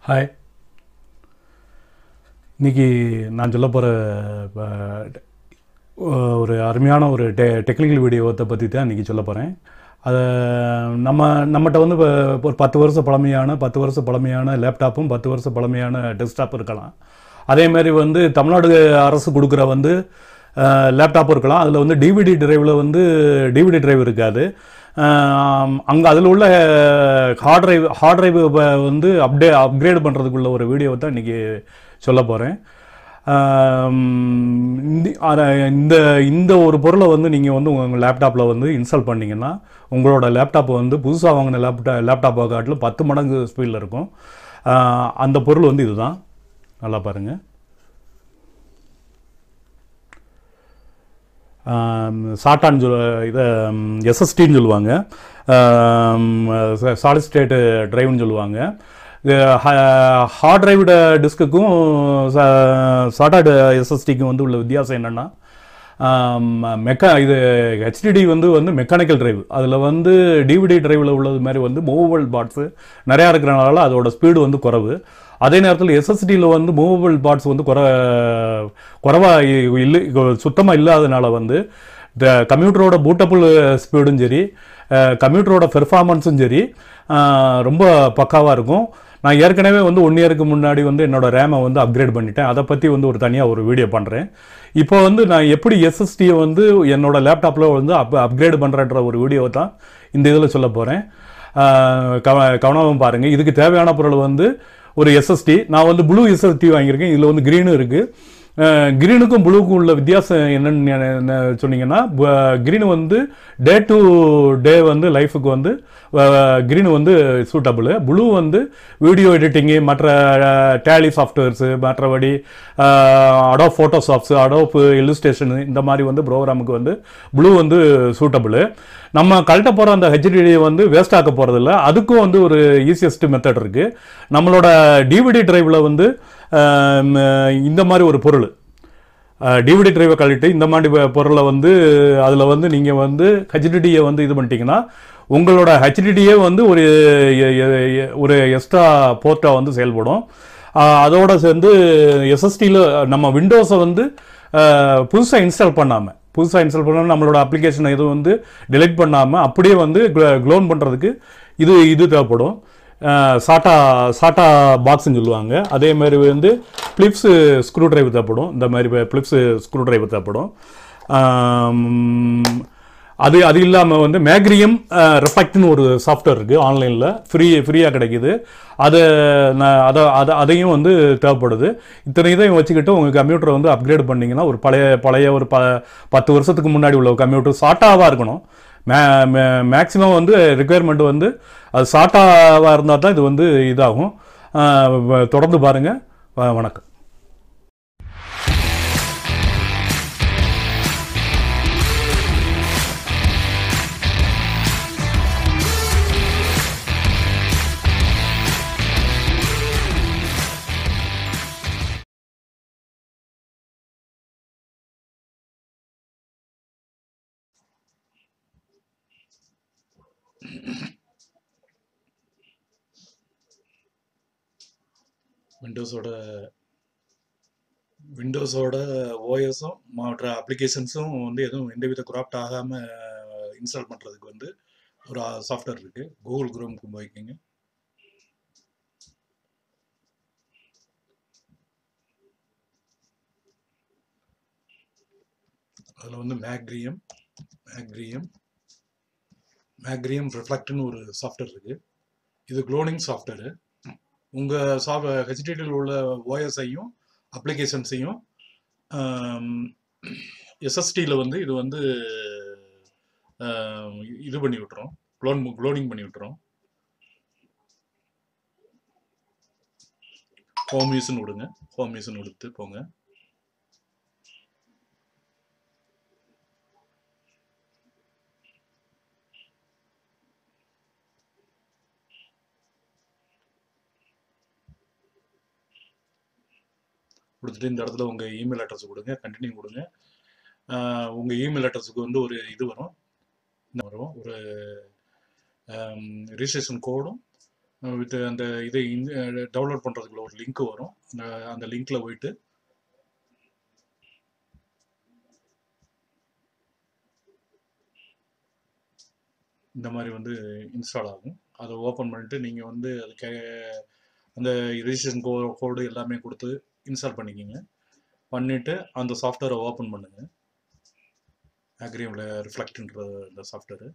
hi இன்னைக்கு நான் சொல்ல போகிற ஒரு அருமையான ஒரு டெ டெக்னிக்கல் வீடியோத்தை பற்றி தான் இன்றைக்கி சொல்ல போகிறேன் அதை நம்ம நம்மகிட்ட வந்து இப்போ ஒரு பத்து வருஷம் பழமையான பத்து வருஷம் பழமையான லேப்டாப்பும் பத்து வருஷம் பழமையான டெஸ்க்டாப்பும் இருக்கலாம் அதே மாதிரி வந்து தமிழ்நாடு அரசு கொடுக்குற வந்து லேப்டாப் இருக்கலாம் அதில் வந்து டிவிடி டிரைவில் வந்து டிவிடி டிரைவ் இருக்காது அங்கே அதில் உள்ள ஹார்ட் டிரைவ் ஹார்ட் டிரைவ் வந்து அப்டே அப்கிரேட் பண்ணுறதுக்குள்ள ஒரு வீடியோவை தான் இன்றைக்கி சொல்ல போகிறேன் இந்த இந்த ஒரு பொருளை வந்து நீங்கள் வந்து உங்கள் லேப்டாப்பில் வந்து இன்ஸ்டால் பண்ணிங்கன்னா உங்களோட லேப்டாப் வந்து புதுசாக வாங்கின லேப்டா லேப்டாப்பை காட்டிலும் பத்து மடங்கு ஸ்பீடில் இருக்கும் அந்த பொருள் வந்து இதுதான் நல்லா பாருங்கள் சாட்டான்னு சொல் இதை எஸ்எஸ்டின்னு சொல்லுவாங்க சாலிட் ஸ்டேட்டு ட்ரைவ்னு சொல்லுவாங்க ஹார்ட் டிரைவ்டு டிஸ்க்குக்கும் சாட்டா எஸ்எஸ்டிக்கும் வந்து உள்ள வித்தியாசம் என்னென்னா மெக்கா இது ஹெச்டிடி வந்து வந்து மெக்கானிக்கல் டிரைவ் அதில் வந்து டிவிடி டிரைவில் உள்ளது மாதிரி வந்து மூவபிள் பார்ட்ஸு நிறையா இருக்கிறனால அதோட ஸ்பீடு வந்து குறைவு அதே நேரத்தில் எஸ்எஸ்டியில் வந்து மூவபிள் பார்ட்ஸ் வந்து குறை குறைவாக இல்லை சுத்தமாக இல்லாதனால வந்து இந்த கம்ப்யூட்டரோட பூட்டபிள் ஸ்பீடும் சரி கம்ப்யூட்டரோட பெர்ஃபார்மன்ஸும் சரி ரொம்ப பக்காவாக இருக்கும் நான் ஏற்கனவே வந்து ஒன் இயருக்கு முன்னாடி வந்து என்னோட ரேமை வந்து அப்கிரேட் பண்ணிட்டேன் அதை பற்றி வந்து ஒரு தனியாக ஒரு வீடியோ பண்ணுறேன் இப்போ வந்து நான் எப்படி எஸ்எஸ்டியை வந்து என்னோட லேப்டாப்பில் வந்து அப் அப்கிரேட் பண்ணுறன்ற ஒரு வீடியோவை தான் இந்த இதில் சொல்ல போகிறேன் கவ கவனமாக பாருங்கள் இதுக்கு தேவையான பொருள் வந்து ஒரு எஸ்எஸ்டி நான் வந்து ப்ளூ எஸ்எஸ்டி வாங்கியிருக்கேன் இதில் வந்து க்ரீனும் இருக்குது க்ரீனுக்கும் ப்ளூக்கும் உள்ள வித்தியாசம் என்னன்னு சொன்னீங்கன்னா க்ரீன் வந்து டே டு டே வந்து லைஃபுக்கு வந்து க்ரீன் வந்து சூட்டபிள் ப்ளூ வந்து வீடியோ எடிட்டிங்கு மற்ற டேலி சாஃப்ட்வேர்ஸு மற்றபடி அடோ ஃபோட்டோஷாப்ஸு அடோப் இல்லுஸ்ட்ரேஷனு இந்த மாதிரி வந்து ப்ரோக்ராமுக்கு வந்து ப்ளூ வந்து சூட்டபிள் நம்ம கழட்ட போகிற அந்த ஹெச்டிடி வந்து வேஸ்ட் ஆக்க போகிறதில்ல அதுக்கும் வந்து ஒரு ஈஸியஸ்ட் மெத்தட் இருக்குது நம்மளோட டிவிடி டிரைவில் வந்து இந்த மாதிரி ஒரு பொருள் டிவிடி டிரைவை கழிட்டு இந்த மாதிரி பொருளை வந்து அதில் வந்து நீங்கள் வந்து ஹெச்டிடியை வந்து இது பண்ணிட்டீங்கன்னா உங்களோட ஹெச்டிடியே வந்து ஒரு ஒரு எக்ஸ்ட்ரா போர்ட்டாக வந்து செயல்படும் அதோட சேர்ந்து எஸ்எஸ்டியில் நம்ம விண்டோஸை வந்து புதுசாக இன்ஸ்டால் பண்ணாமல் புதுசாக இன்ஸ்டால் பண்ணாமல் நம்மளோட அப்ளிகேஷனை எதுவும் வந்து டிலீட் பண்ணாமல் அப்படியே வந்து க்ளோன் பண்ணுறதுக்கு இது இது தேவைப்படும் சாட்டா சாட்டா பாக்ஸ்ன்னு சொல்லுவாங்க அதே மாதிரி வந்து ஃப்ளிப்ஸு ஸ்க்ரூ டிரைவர் தேவைப்படும் இந்த மாதிரி ஃப்ளிப்ஸு ஸ்க்ரூ டிரைவர் தேவைப்படும் அது அது இல்லாமல் வந்து மேக்ரியம் ரெஃபெக்ட்னு ஒரு சாஃப்ட்வேர் இருக்குது ஆன்லைனில் ஃப்ரீ ஃப்ரீயாக கிடைக்கிது அதை நான் அதை அதை அதையும் வந்து தேவைப்படுது இத்தனை இதையும் வச்சுக்கிட்டு உங்கள் கம்ப்யூட்டரை வந்து அப்கிரேட் பண்ணிங்கன்னா ஒரு பழைய பழைய ஒரு ப பத்து வருஷத்துக்கு முன்னாடி உள்ள கம்ப்யூட்டர் சாட்டாவாக இருக்கணும் மே மேக்ஸிமம் வந்து ரிக்குயர்மெண்ட் வந்து அது சாட்டாவாக இருந்தால் தான் இது வந்து இதாகும் தொடர்ந்து பாருங்கள் வணக்கம் விண்டோஸோட விண்டோஸோட ஓஎஸும் மற்ற அப்ளிகேஷன்ஸும் வந்து எதுவும் எந்தவித குராப்ட் ஆகாமல் இன்ஸ்டால் பண்ணுறதுக்கு வந்து ஒரு சாஃப்ட்வேர் இருக்குது கூகுள் குரோம்க்கு போய்க்கிங்க அதில் வந்து மேக்ரியம் மேக்ரியம் மேக்ரியம் ரிஃப்ளெக்ட்னு ஒரு சாஃப்ட்வேர் இருக்குது இது க்ளோனிங் சாஃப்ட்வேரு உங்கள் சாஃப்ட் ஹெச்டிடியில் உள்ள ஓஎஸ்ஐயும் அப்ளிகேஷன்ஸையும் எஸ்எஸ்டியில் வந்து இது வந்து இது பண்ணி விட்டுரும் க்ளோன் க்ளோனிங் பண்ணி விட்டுரும் ஹோம் யூஸ்னு விடுங்க ஹோம் யூஸ்னு கொடுத்து போங்க கொடுத்துட்டு இந்த இடத்துல உங்கள் இமெயில் அட்ரஸ் கொடுங்க கண்டினியூ கொடுங்க உங்கள் இமெயில் அட்ரஸுக்கு வந்து ஒரு இது வரும் இந்த வரும் ஒரு ரிஜிஸ்ட்ரேஷன் கோடும் வித் அந்த இதை டவுன்லோட் பண்ணுறதுக்குள்ள ஒரு லிங்க் வரும் அந்த அந்த லிங்க்ல போயிட்டு இந்த மாதிரி வந்து இன்ஸ்டால் ஆகும் அதை ஓப்பன் பண்ணிட்டு நீங்கள் வந்து அதுக்கு அந்த ரிஜிஸ்ட்ரேஷன் கோ கோடு எல்லாமே கொடுத்து இன்ஸ்டால் பண்ணிக்கோங்க பண்ணிவிட்டு அந்த சாஃப்ட்வேரை ஓப்பன் பண்ணுங்கள் அக்ரியில் ரிஃப்ளெக்ட்ன்ற இந்த சாஃப்ட்வேரு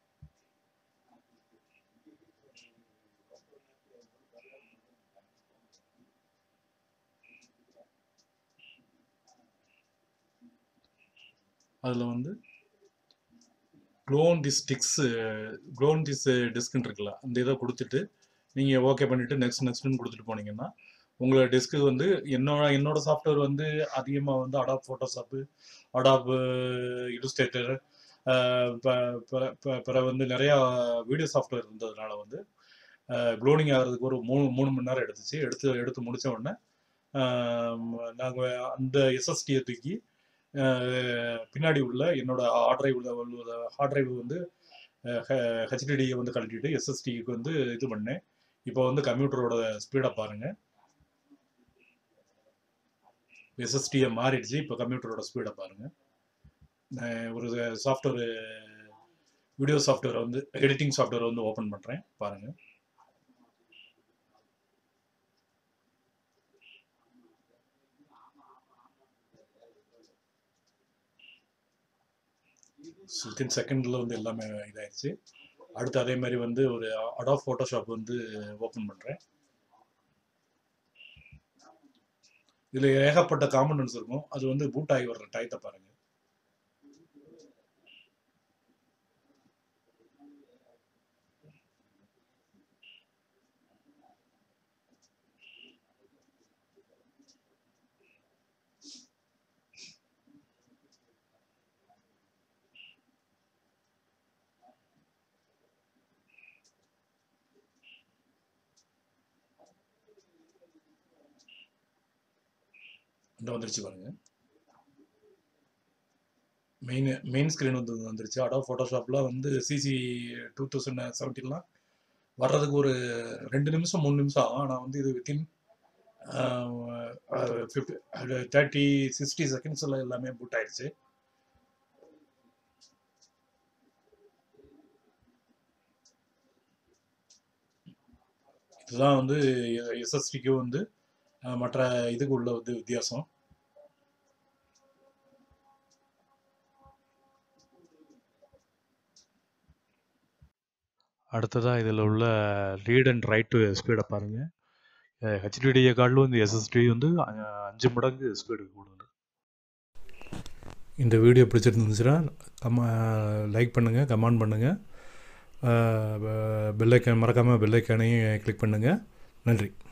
அதில் வந்து க்ளோன் திஸ் டிக்ஸ் க்ளோன் திஸ் டிஸ்க்னு இருக்குல்ல அந்த இதை கொடுத்துட்டு நீங்கள் ஓகே பண்ணிவிட்டு நெக்ஸ்ட் நெக்ஸ்ட்னு கொடுத்துட்டு போனீங்கன்னா உங்களோட டிஸ்க்கு வந்து என்னோட என்னோட சாஃப்ட்வேர் வந்து அதிகமாக வந்து அடாப் ஃபோட்டோஷாப்பு அடாப் இலுஸ்ட்ரேட்டர் பிற வந்து நிறையா வீடியோ சாஃப்ட்வேர் இருந்ததுனால வந்து க்ளோனிங் ஆகிறதுக்கு ஒரு மூணு மூணு மணி நேரம் எடுத்துச்சு எடுத்து எடுத்து முடித்த உடனே நாங்கள் அந்த எஸ்எஸ்டியை தூக்கி பின்னாடி உள்ள என்னோட ஹார்ட் டிரைவ் உள்ள ஹார்ட் டிரைவ் வந்து ஹெச்டிடியை வந்து கழட்டிட்டு எஸ்எஸ்டிக்கு வந்து இது பண்ணேன் இப்போ வந்து கம்ப்யூட்டரோட ஸ்பீடை பாருங்கள் எஸ்எஸ்டியை மாறிடுச்சு இப்போ கம்ப்யூட்டரோட ஸ்பீடை பாருங்கள் ஒரு சாஃப்ட்வேர் வீடியோ சாஃப்ட்வேர் வந்து எடிட்டிங் சாஃப்ட்வேர் வந்து ஓப்பன் பண்ணுறேன் பாருங்கள் வித்தின் செகண்டில் வந்து எல்லாமே இதாகிடுச்சு அடுத்து அதே மாதிரி வந்து ஒரு அடாப் ஃபோட்டோஷாப் வந்து ஓப்பன் பண்ணுறேன் இதில் ஏகப்பட்ட காம்பனன்ஸ் இருக்கும் அது வந்து பூட் ஆகி வர்ற டயத்தை பாருங்கள் இந்த வந்துருச்சு பாருங்க மெயின் மெயின் ஸ்க்ரீன் வந்து வந்துருச்சு அடோ ஃபோட்டோஷாப்பில் வந்து சிசி டூ தௌசண்ட் செவன்டீன்லாம் வர்றதுக்கு ஒரு ரெண்டு நிமிஷம் மூணு நிமிஷம் ஆகும் ஆனால் வந்து இது வித்தின் ஃபிஃப்டி தேர்ட்டி சிக்ஸ்டி செகண்ட்ஸில் எல்லாமே பூட் ஆயிடுச்சு இதுதான் வந்து எஸ்எஸ்டிக்கு வந்து மற்ற இதுக்கு உள்ள வந்து வித்தியாசம் அடுத்ததாக இதில் உள்ள ரீட் அண்ட் ரைட் ஸ்பீடை பாருங்கள் ஹெச்டிடிஏ கார்டில் வந்து எஸ்எஸ்டி வந்து அஞ்சு மடங்கு ஸ்பீடு கூடுதல் இந்த வீடியோ பிடிச்சிருந்துச்சுன்னா கம லைக் பண்ணுங்கள் கமெண்ட் பண்ணுங்கள் பெல்லைக்கான் மறக்காமல் பெல்லைக்கானையும் கிளிக் பண்ணுங்கள் நன்றி